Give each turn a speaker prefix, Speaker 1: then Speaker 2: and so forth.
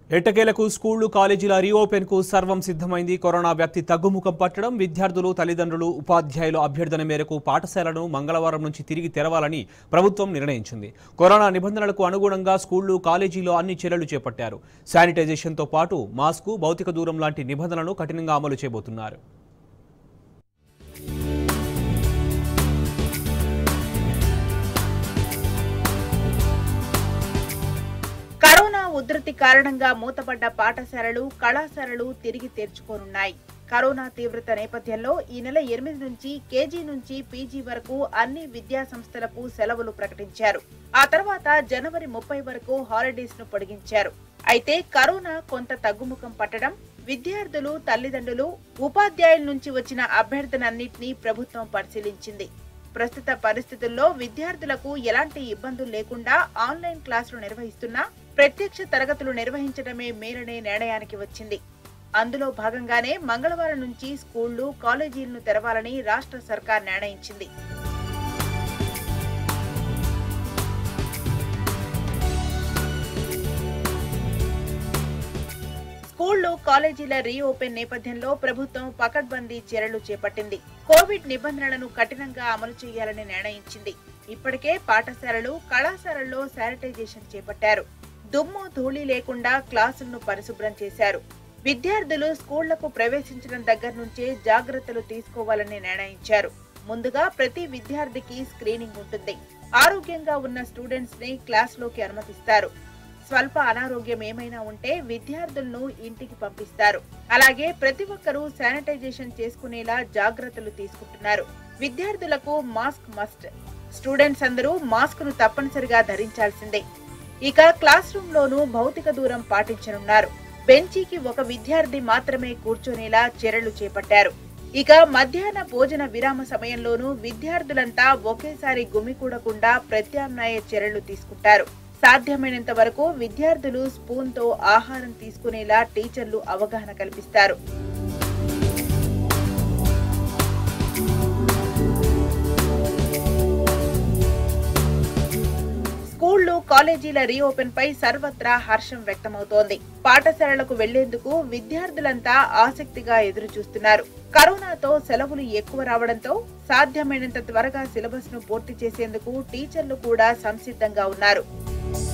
Speaker 1: ఎట్టకేలకు స్కూళ్లు కాలేజీల రీఓపెన్ కు సర్వం సిద్ధమైంది కరోనా వ్యాప్తి తగ్గుముఖం పట్టడం విద్యార్థులు తల్లిదండ్రులు ఉపాధ్యాయుల అభ్యర్థన మేరకు పాఠశాలను మంగళవారం నుంచి తిరిగి తెరవాలని ప్రభుత్వం నిర్ణయించింది కరోనా నిబంధనలకు అనుగుణంగా స్కూళ్లు కాలేజీలో అన్ని చర్యలు చేపట్టారు శానిటైజేషన్తో పాటు మాస్కు భౌతిక దూరం లాంటి నిబంధనలను కఠినంగా అమలు చేయబోతున్నారు
Speaker 2: కరోనా ఉధృతి కారణంగా మూతపడ్డ పాఠశాలలు కళాశాలలు తిరిగి తెరుచుకోనున్నాయి కరోనా తీవ్రత నేపథ్యంలో ఈ నెల ఎనిమిది నుంచి కేజీ నుంచి పీజీ వరకు అన్ని విద్యా సంస్థలకు సెలవులు ప్రకటించారు ఆ తర్వాత జనవరి ముప్పై వరకు హాలిడేస్ ను పొడిగించారు అయితే కరోనా కొంత తగ్గుముఖం పట్టడం విద్యార్థులు తల్లిదండ్రులు ఉపాధ్యాయుల నుంచి వచ్చిన అభ్యర్థనన్నింటినీ ప్రభుత్వం పరిశీలించింది ప్రస్తుత పరిస్థితుల్లో విద్యార్థులకు ఎలాంటి ఇబ్బందులు లేకుండా ఆన్లైన్ క్లాసులు నిర్వహిస్తున్నా ప్రత్యక్ష తరగతులు నిర్వహించడమే మేలనే నిర్ణయానికి వచ్చింది అందులో భాగంగానే మంగళవారం నుంచి స్కూళ్లు కాలేజీలను తెరవాలని రాష్ట్ర సర్కార్ నిర్ణయించింది స్కూళ్లు కాలేజీల రీఓపెన్ నేపథ్యంలో ప్రభుత్వం పకడ్బందీ చర్యలు చేపట్టింది కోవిడ్ నిబంధనలను కఠినంగా అమలు చేయాలని నిర్ణయించింది ఇప్పటికే పాఠశాలలు కళాశాలల్లో శానిటైజేషన్ చేపట్టారు దుమ్ము ధూళి లేకుండా క్లాసులను పరిశుభ్రం చేశారు విద్యార్థులు స్కూళ్లకు ప్రవేశించడం దగ్గర నుంచే జాగ్రత్తలు తీసుకోవాలని నిర్ణయించారు ముందుగా ప్రతి విద్యార్థికి స్క్రీనింగ్ ఉంటుంది ఆరోగ్యంగా ఉన్న స్టూడెంట్స్ ని క్లాస్లోకి అనుమతిస్తారు స్వల్ప అనారోగ్యం ఏమైనా ఉంటే విద్యార్థులను ఇంటికి పంపిస్తారు అలాగే ప్రతి ఒక్కరూ శానిటైజేషన్ చేసుకునేలా జాగ్రత్తలు తీసుకుంటున్నారు విద్యార్థులకు మాస్క్ మస్ట్ స్టూడెంట్స్ అందరూ మాస్క్ ను తప్పనిసరిగా ధరించాల్సిందే ఇక క్లాస్ రూమ్ లోనూ భౌతిక దూరం పాటించనున్నారు బెంచీకి ఒక విద్యార్థి మాత్రమే కూర్చొనేలా చర్యలు చేపట్టారు ఇక మధ్యాహ్న భోజన విరామ సమయంలోనూ విద్యార్థులంతా ఒకేసారి గుమికూడకుండా ప్రత్యామ్నాయ చర్యలు తీసుకుంటారు సాధ్యమైనంత వరకు విద్యార్థులు స్పూన్ తో ఆహారం తీసుకునేలా టీచర్లు అవగాహన కల్పిస్తారు స్కూళ్లు కాలేజీల రీఓపెన్ పై సర్వత్రా హర్షం వ్యక్తమవుతోంది పాఠశాలలకు వెళ్లేందుకు విద్యార్థులంతా ఆసక్తిగా ఎదురు చూస్తున్నారు కరోనాతో సెలవులు ఎక్కువ రావడంతో సాధ్యమైనంత త్వరగా సిలబస్ ను పూర్తి చేసేందుకు టీచర్లు కూడా సంసిద్ధంగా ఉన్నారు